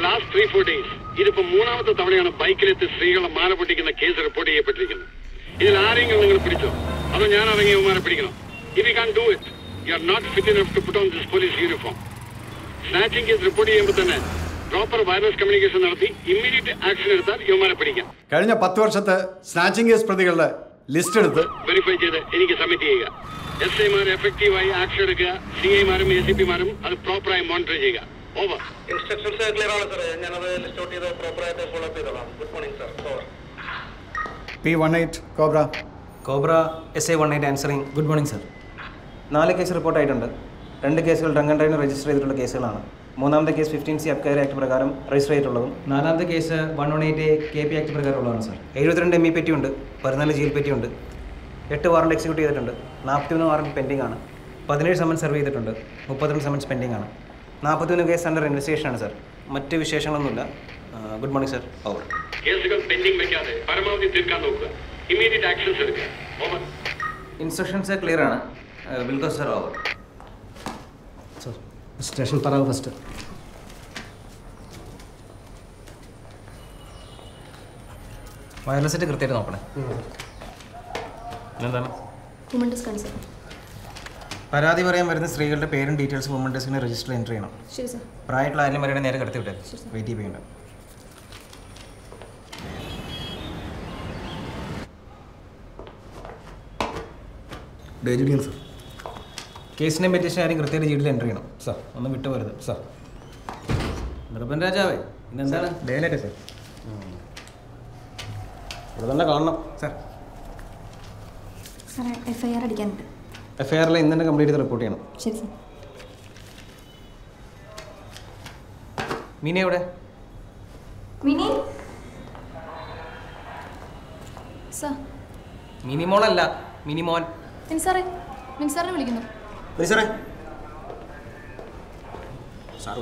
Last three four days ഇതിപ്പോ മൂന്നാമത്തെ തവണയാണ് ബൈക്കിലെത്തി സ്ത്രീകളെ മാല പൊട്ടിക്കുന്ന കേസ് റിപ്പോർട്ട് ചെയ്യപ്പെട്ടിരിക്കുന്നത് ഇതിൽ ആരെങ്കിലും നിങ്ങൾ പിടിച്ചോ അതോ ഞാൻ ഇറങ്ങി ഇവന്മാരെ പിടിക്കണം if you can do it you are not fit enough to put on this police uniform snatching case report ചെയ്യുമ്പോൾ തന്നെ പ്രോപ്പർ വയർലെസ് കമ്മ്യൂണിക്കേഷൻ നടത്തി ഇമ്മീഡിയറ്റ് ആക്ഷൻ എടുത്താൽ ഇവന്മാരെ പിടിക്കാം കഴിഞ്ഞ പത്ത് വർഷത്തെ സ്നാച്ചിങ് കേസ് പ്രതികളുടെ ലിസ്റ്റ് എടുത്ത് വെരിഫൈ ചെയ്ത് എനിക്ക് സബ്മിറ്റ് ചെയ്യുക എസ് ഐമാർ എഫക്റ്റീവായി ആക്ഷൻ എടുക്കുക സി ഐമാരും എ സി പിമാരും അത് പ്രോപ്പറായി മോണിറ്റർ ചെയ്യുക ഓവർ ഇൻസ്ട്രക്ഷൻസ് ക്ലിയർ ആണ് സാർ ഞാനത് ലിസ്റ്റ് ഔട്ട് ചെയ്ത് പ്രോപ്പറായിട്ട് ഫോളോ അപ്പ് ചെയ്തോളാം good morning sir over P one eight cobra cobra S I one eight answering good morning sir നാല് കേസ് റിപ്പോർട്ടായിട്ടുണ്ട് രണ്ട് കേസുകൾ ഡ്രങ്ക് ആൻഡ് ഡ്രൈവിന് രജിസ്റ്റർ ചെയ്തിട്ടുള്ള കേസുകളാണ് മൂന്നാമത്തെ കേസ് ഫിഫ്റ്റീൻ സി അബ്കാരി ആക്ട് പ്രകാരം രജിസ്റ്റർ ചെയ്തിട്ടുള്ളതും നാലാമത്തെ case one one eight K P act പ്രകാരമുള്ളതാണ് സർ എഴുപത്തിരണ്ട് എം ഇ പെറ്റിയുണ്ട് പതിനാല് ജയിൽ പെറ്റിയുണ്ട് എട്ട് വാറണ്ട് എക്സിക്യൂട്ട് ചെയ്തിട്ടുണ്ട് നാൽപ്പത്തിമൂന്ന് വാറണ്ട് പെൻഡിംഗ് ആണ് പതിനേഴ് സമൻസ് സെർവ് ചെയ്തിട്ടുണ്ട് മുപ്പത്തിരണ്ട് സമൻസ് പെൻഡിംഗ് ആണ് നാൽപ്പത്തിമൂന്ന് കേസ് അണ്ടർ ഇൻവെസ്റ്റിഗേഷൻ ആണ് സർ മറ്റ് വിശേഷങ്ങളൊന്നുമില്ല ഗുഡ് മോർണിംഗ് സർ ഓവർ കേസുകൾ പെൻഡിംഗ് വെക്കാതെ പരമാവധി തീർക്കാൻ നോക്കുക ഇമ്മീഡിയറ്റ് ആക്ഷൻസ് എടുക്കുക ഓവർ ഇൻസ്ട്രക്ഷൻസ് ക്ലിയർ ആണ് wilco sir over sir station പറയാം ഫസ്റ്റ് വയർലെസ് സെറ്റ് കൃത്യമായിട്ട് നോക്കണേ എന്താണ് വുമൺ ഡെസ്ക് ആണ് സർ പരാതി പറയാൻ വരുന്ന സ്ത്രീകളുടെ പേരും ഡീറ്റെയിൽസ് വുമൺ ഡെസ്കിന് രജിസ്റ്റർ എൻട്രി ചെയ്യണം ശരി സർ പ്രായമായിട്ടുള്ള ആരും വരെ നേരെ കടത്തി വിട്ടേ വെയിറ്റ് ചെയ്യേണ്ട ഡേജുഡിയൻ സർ കേസിനെ പറ്റിയ ആരും കൃത്യമായിട്ട് ജീഡിൽ എൻട്രി ചെയ്യണം സാർ ഒന്ന് വിട്ടു പോരുത് സാർ നിർബൻ രാജാവേ ഇന്നെന്താണ് ഡേലല്ലേ സാർ ഇവിടെ തന്നെ കാണണം സാർ സാറേ എഫ് ഐ ആർ അടിക്കാനുണ്ട് എഫ് ഐ ആറിൽ ഇന്ന് തന്നെ കംപ്ലീറ്റ് ചെയ്ത് റിപ്പോർട്ട് ചെയ്യണം ശരി സർ മീന എവിടെ മിനി സാർ മിനിമോളല്ല മിനിമോൻ മിൻസാറേ മിൻസാറിനെ വിളിക്കുന്നു സാറേ സാർ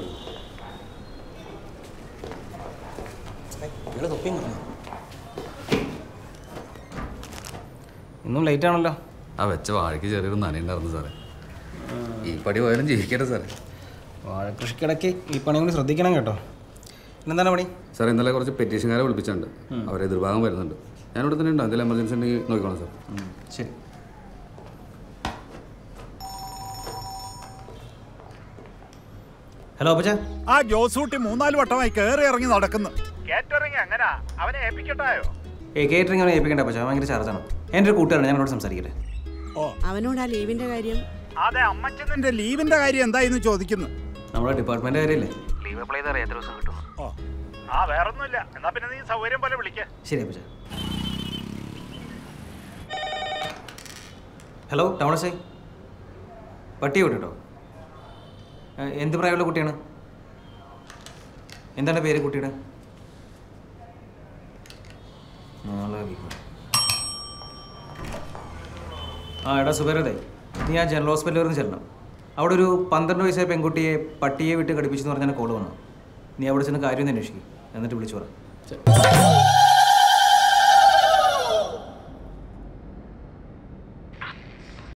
ഇന്നും ലേറ്റ് ആണല്ലോ ആ വെച്ച വാഴയ്ക്ക് ചെറിയൊരു നനയുണ്ടായിരുന്നു സാറേ ഈ പടി പോയാലും ജീവിക്കട്ടെ സാറേ വാഴക്കൃഷിക്കിടയ്ക്ക് ഈ പണി കൂടി ശ്രദ്ധിക്കണം കേട്ടോ ഇന്നെന്താണ് പണി സാർ ഇന്നലെ കുറച്ച് പെറ്റീഷൻകാരെ വിളിപ്പിച്ചിട്ടുണ്ട് അവരെ എതിർഭാഗം വരുന്നുണ്ട് ഞാനിവിടെ തന്നെ ഉണ്ട് എന്തെങ്കിലും എമർജൻസി ഉണ്ടെങ്കിൽ നോക്കിക്കോളാം സാർ ശരി ഹലോ അപ്പച്ച ആ ജോസൂട്ടി മൂന്നാല് വട്ടമായി കയറി ഇറങ്ങി നടക്കുന്നു കേറ്റിറങ്ങി അങ്ങനാ അവനെ ഏൽപ്പിക്കട്ടായോ ഏ കേറ്ററിംഗ് ആണ് ഏൽപ്പിക്കേണ്ട അപ്പച്ച ഭയങ്കര ചാർജാണ് എൻ്റെ ഒരു കൂട്ടുകാരാണ് ഞങ്ങളോട് സംസാരിക്കട്ടെ അവനോട് ആ ലീവിന്റെ കാര്യം അതെ അമ്മച്ചന്റെ ലീവിന്റെ കാര്യം എന്തായിന്ന് ചോദിക്കുന്നു നമ്മുടെ ഡിപ്പാർട്ട്മെന്റ് കാര്യമില്ലേ ലീവ് അപ്ലൈ ചെയ്താൽ എത്ര ദിവസം കിട്ടും ഓ ആ വേറൊന്നുമില്ല എന്നാ പിന്നെ നീ സൗകര്യം പോലെ വിളിക്ക ശരി അപ്പച്ച ഹലോ ടൗൺ എസ് ഐ പട്ടി വിട്ടോ എന്ത് പ്രായമുള്ള കുട്ടിയാണ് എന്താണ് പേര് കുട്ടിയുടെ മാളവിക. ആ എടാ സുബേരതെ നീ ആ ജനറൽ ഹോസ്പിറ്റലിൽ വരെ ചെല്ലണം അവിടെ ഒരു പന്ത്രണ്ട് വയസ്സായ പെൺകുട്ടിയെ പട്ടിയെ വിട്ട് കടിപ്പിച്ചെന്ന് പറഞ്ഞാൽ കോൾ വന്നു നീ അവിടെ ചെന്ന് കാര്യം ഒന്ന് അന്വേഷിക്കും എന്നിട്ട് വിളിച്ചു പറ